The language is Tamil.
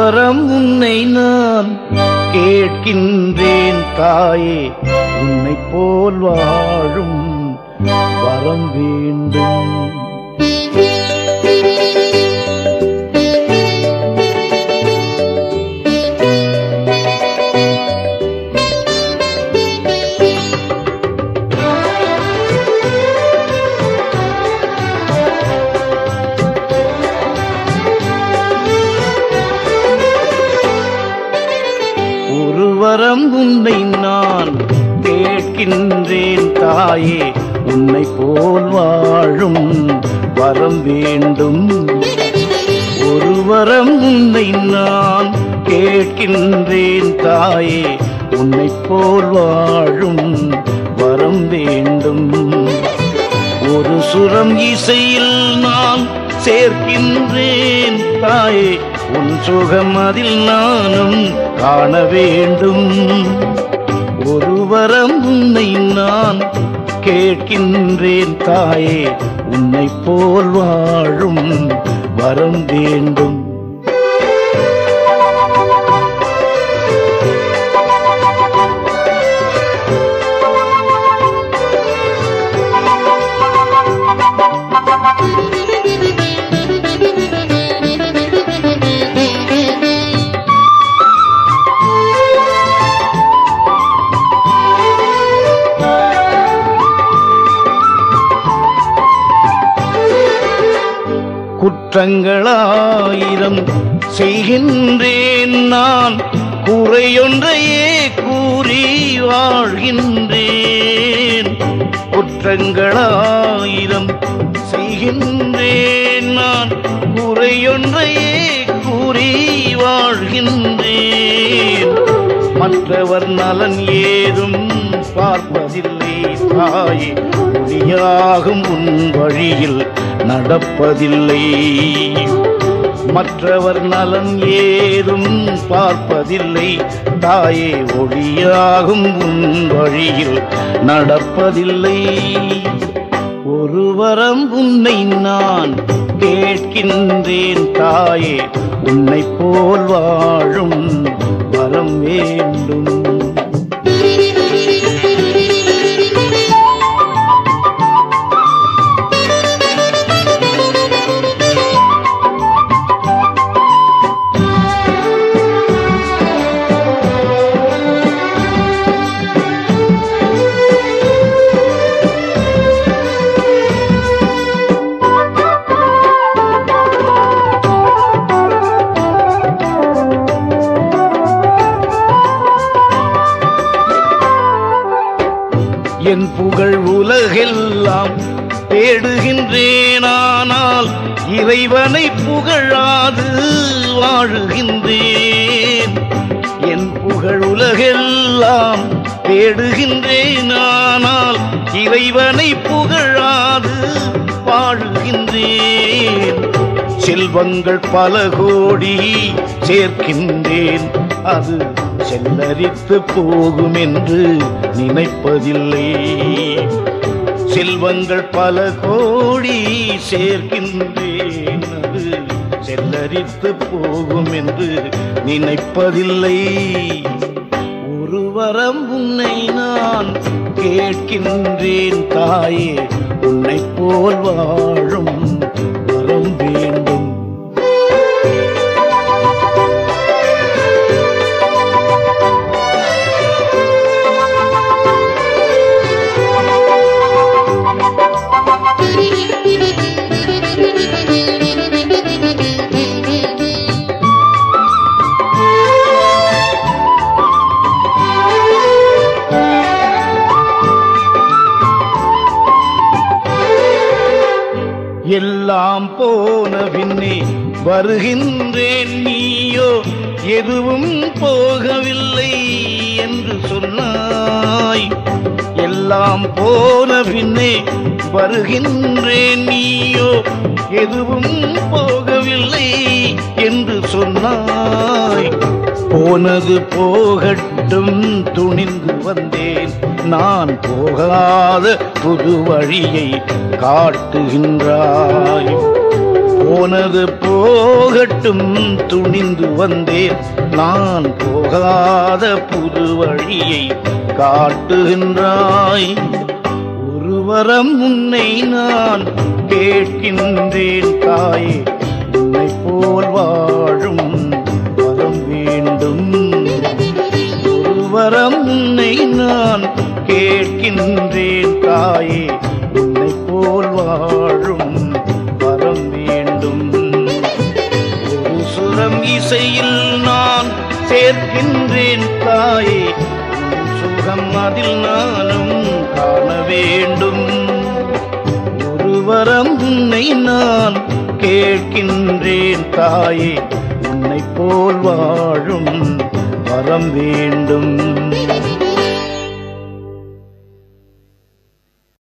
வரம் உன்னை நான் கேட்கின்றேன் தாயே உன்னை போல் வாழும் வரம் வேண்டும் ஒரு வரம் உன்னை நான் கேட்கின்றேன் தாயே உன்னை போல் வாழும் வரம் வேண்டும் ஒரு வரம் உன்னை நான் கேட்கின்றேன் தாயே உன்னை போல் வாழும் வரம் வேண்டும் ஒரு சுரம் இசையில் நான் சேர்க்கின்றேன் தாயே உன் சுகம் அதில் நானும் காண வேண்டும் ஒரு வரம் உன்னை நான் கேட்கின்றேன் தாயே உன்னை போல் வாழும் வரம் வேண்டும் குற்றங்களாயிரம் செய்கின்றேன் நான் குறையொன்றையே கூறி வாழ்கின்றேன் குற்றங்களாயிரம் செய்கின்றேன் நான் குறையொன்றையே கூறி வாழ்கின்றேன் மற்றவர் நலன் ஏதும் பார்ப்பதில்லை தாயே ஒளியாகும் உன் வழியில் நடப்பதில்லை மற்றவர் நலன் ஏதும் பார்ப்பதில்லை தாயே ஒளியாகும் உன் வழியில் நடப்பதில்லை ஒரு வரம் உன்னை நான் கேட்கின்றேன் தாயே உன்னை போல் வாழும் வரம் வேண்டும் என் புகழ் உலகெல்லாம் தேடுகின்றேனானால் இறைவனை புகழாது வாழுகின்றேன் என் புகழ் உலகெல்லாம் தேடுகின்றேனானால் இறைவனை புகழாது வாழுகின்றேன் செல்வங்கள் பல கோடி சேர்க்கின்றேன் அது செல்லரித்து போகும் என்று நினைப்பதில்லை செல்வங்கள் பல கோடி சேர்க்கின்றேன் அது செல்லரித்து போகும் என்று நினைப்பதில்லை ஒரு வரம் உன்னை நான் கேட்கின்றேன் தாயே உன்னை போல் வாழும் வரம் வேண்டும் எல்லாம் போன பின்னே வருகின்றேன் நீயோ எதுவும் போகவில்லை என்று சொன்னாய் எல்லாம் போன பின்னே வருகின்றேன் நீயோ எதுவும் போகவில்லை என்று சொன்னாய் போனது போகட்டும் துணிந்து வந்தேன் நான் போகாத புது வழியை காட்டுகின்றாய் போனது போகட்டும் துணிந்து வந்தேன் நான் போகாத புது வழியை காட்டுகின்றாய் ஒரு வரம் உன்னை நான் கேட்கின்றேன் தாயே உன்னை போல் வாழும் வரம் வேண்டும் ஒரு வரம் உன்னை நான் கேட்கின்றேன் தாயே உன்னை போல் வாழும் வரம் வேண்டும் ஒரு சுரம் இசையில் நான் சேர்க்கின்றேன் தாயே உன் சுகம் அதில் நானும் காண வேண்டும் ஒரு வரம் உன்னை நான் கேட்கின்றேன் தாயே உன்னை போல் வாழும் வரம் வேண்டும்